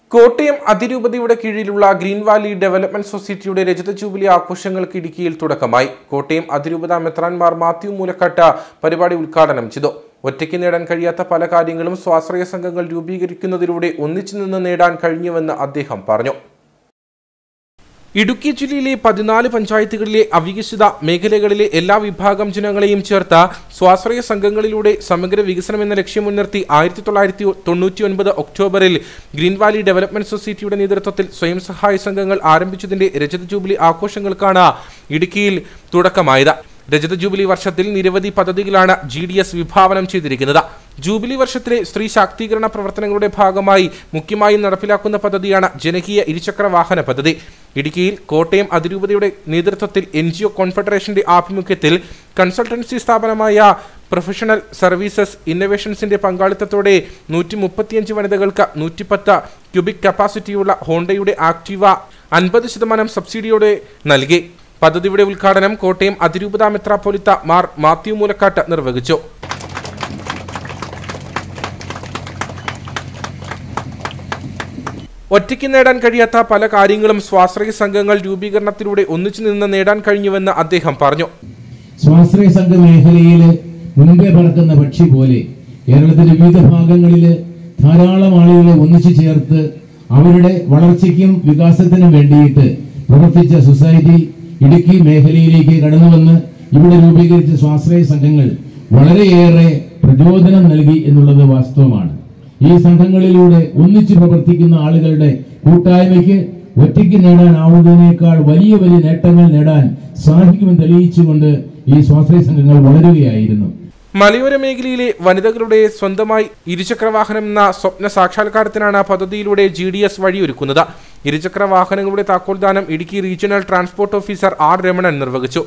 കോട്ടയം അതിരൂപതയുടെ കീഴിലുള്ള green valley development സൊസൈറ്റിയുടെ രജത ജൂബിലി ആഘോഷങ്ങൾക്ക് ഇടുക്കിയിൽ തുടക്കമായി കോട്ടയം അതിരൂപത മെത്രാൻമാർ മാത്യു മൂലക്കാട്ട് പരിപാടി ഉദ്ഘാടനം ചെയ്തു ഒറ്റയ്ക്ക് നേടാൻ കഴിയാത്ത പല കാര്യങ്ങളും സ്വാശ്രയ സംഘങ്ങൾ രൂപീകരിക്കുന്നതിലൂടെ ഒന്നിച്ചു നിന്ന് നേടാൻ കഴിഞ്ഞുവെന്ന് അദ്ദേഹം പറഞ്ഞു ഇടുക്കി ജില്ലയിലെ പതിനാല് പഞ്ചായത്തുകളിലെ അവികസിത മേഖലകളിലെ എല്ലാ വിഭാഗം ജനങ്ങളെയും ചേർത്ത സ്വാശ്രയ സംഘങ്ങളിലൂടെ സമഗ്ര വികസനം എന്ന ലക്ഷ്യം മുൻനിർത്തി ആയിരത്തി തൊള്ളായിരത്തി തൊണ്ണൂറ്റി ഒൻപത് ഒക്ടോബറിൽ ഗ്രീൻ വാലി ഡെവലപ്മെന്റ് സൊസൈറ്റിയുടെ നേതൃത്വത്തിൽ സ്വയം സഹായ സംഘങ്ങൾ ആരംഭിച്ചതിന്റെ രജത ജൂബിലി ആഘോഷങ്ങൾക്കാണ് ഇടുക്കിയിൽ തുടക്കമായത് രജത ജൂബിലി വർഷത്തിൽ നിരവധി പദ്ധതികളാണ് ജി ഡി എസ് വിഭാവനം ചെയ്തിരിക്കുന്നത് ജൂബിലി വർഷത്തിലെ സ്ത്രീ ശാക്തീകരണ പ്രവർത്തനങ്ങളുടെ ഭാഗമായി മുഖ്യമായും നടപ്പിലാക്കുന്ന പദ്ധതിയാണ് ജനകീയ ഇരുചക്ര വാഹന പദ്ധതി ഇടുക്കിയിൽ കോട്ടയം അതിരൂപതയുടെ നേതൃത്വത്തിൽ എൻ ജി ഒ കോൺഫെഡറേഷന്റെ ആഭിമുഖ്യത്തിൽ കൺസൾട്ടൻസി സ്ഥാപനമായ പ്രൊഫഷണൽ സർവീസസ് ഇന്നവേഷൻസിന്റെ പങ്കാളിത്തത്തോടെ നൂറ്റി മുപ്പത്തിയഞ്ച് വനിതകൾക്ക് നൂറ്റിപ്പത്ത് ക്യൂബിക് കപ്പാസിറ്റിയുള്ള ഹോണ്ടയുടെ ആക്റ്റീവ അൻപത് ശതമാനം സബ്സിഡിയോടെ നൽകി പദ്ധതിയുടെ ഉദ്ഘാടനം കോട്ടയം അതിരൂപത മെത്രാപ്പൊലിത്ത മാർ മാത്യു മൂലക്കാട്ട് നിർവഹിച്ചു ഒറ്റയ്ക്ക് നേടാൻ കഴിയാത്ത പല കാര്യങ്ങളും സ്വാശ്രയ സംഘങ്ങൾ രൂപീകരണത്തിലൂടെ ഒന്നിച്ചു നിന്ന് നേടാൻ കഴിഞ്ഞുവെന്ന് അദ്ദേഹം പറഞ്ഞു സ്വാശ്രയ സംഘ മേഖലയിൽ മുൻപേ പറക്കുന്ന പക്ഷി പോലെ കേരളത്തിന്റെ വിവിധ ഭാഗങ്ങളിൽ ധാരാളം ആളുകളെ ഒന്നിച്ചു ചേർത്ത് അവരുടെ വളർച്ചയ്ക്കും വികാസത്തിനും വേണ്ടിയിട്ട് പ്രവർത്തിച്ച സൊസൈറ്റി ഇടുക്കി മേഖലയിലേക്ക് കടന്നു വന്ന് ഇവിടെ രൂപീകരിച്ച സ്വാശ്രയ സംഘങ്ങൾ വളരെയേറെ പ്രചോദനം നൽകി എന്നുള്ളത് വാസ്തവമാണ് ഈ സംഘങ്ങളിലൂടെ ഒന്നിച്ചു പ്രവർത്തിക്കുന്ന ആളുകളുടെ കൂട്ടായ്മയ്ക്ക് ഒറ്റയ്ക്ക് നേടാനാവുന്നതിനേക്കാൾ വലിയ വലിയ നേട്ടങ്ങൾ നേടാൻ സാധിക്കുമെന്ന് തെളിയിച്ചുകൊണ്ട് ഈ സ്വാശ്രയ സംഘങ്ങൾ വളരുകയായിരുന്നു മലയോര മേഖലയിലെ വനിതകളുടെ സ്വന്തമായി ഇരുചക്ര വാഹനം എന്ന സ്വപ്ന സാക്ഷാത്കാരത്തിനാണ് പദ്ധതിയിലൂടെ ജി ഡി എസ് വഴിയൊരുക്കുന്നത് ഇരുചക്ര വാഹനങ്ങളുടെ താക്കോൽദാനം Idukki regional transport officer R Ramanan നിർവഹിച്ചു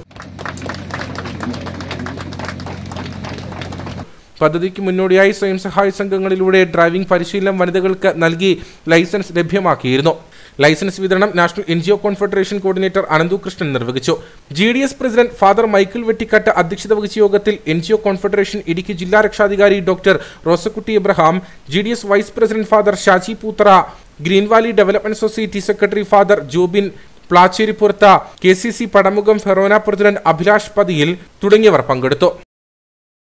പദ്ധതിക്ക് മുന്നോടിയായി സ്വയം സഹായ സംഘങ്ങളിലൂടെ ഡ്രൈവിംഗ് പരിശീലനം വനിതകൾക്ക് നൽകി ലൈസൻസ് ലഭ്യമാക്കിയിരുന്നു ലൈസൻസ് വിതരണം national N G O confederation coordinator Ananthu Krishnan നിർവഹിച്ചു G D S president father Michael Vettikattu അധ്യക്ഷത വഹിച്ച യോഗത്തിൽ N G O confederation Idukki ജില്ലാ രക്ഷാധികാരി doctor Rosakutty Abraham G D S vice president father Shaji Poothara green valley development society secretary father Jobin Placheripurath K C C Padamukham forane president Abhilash Pathiyil തുടങ്ങിയവർ പങ്കെടുത്തു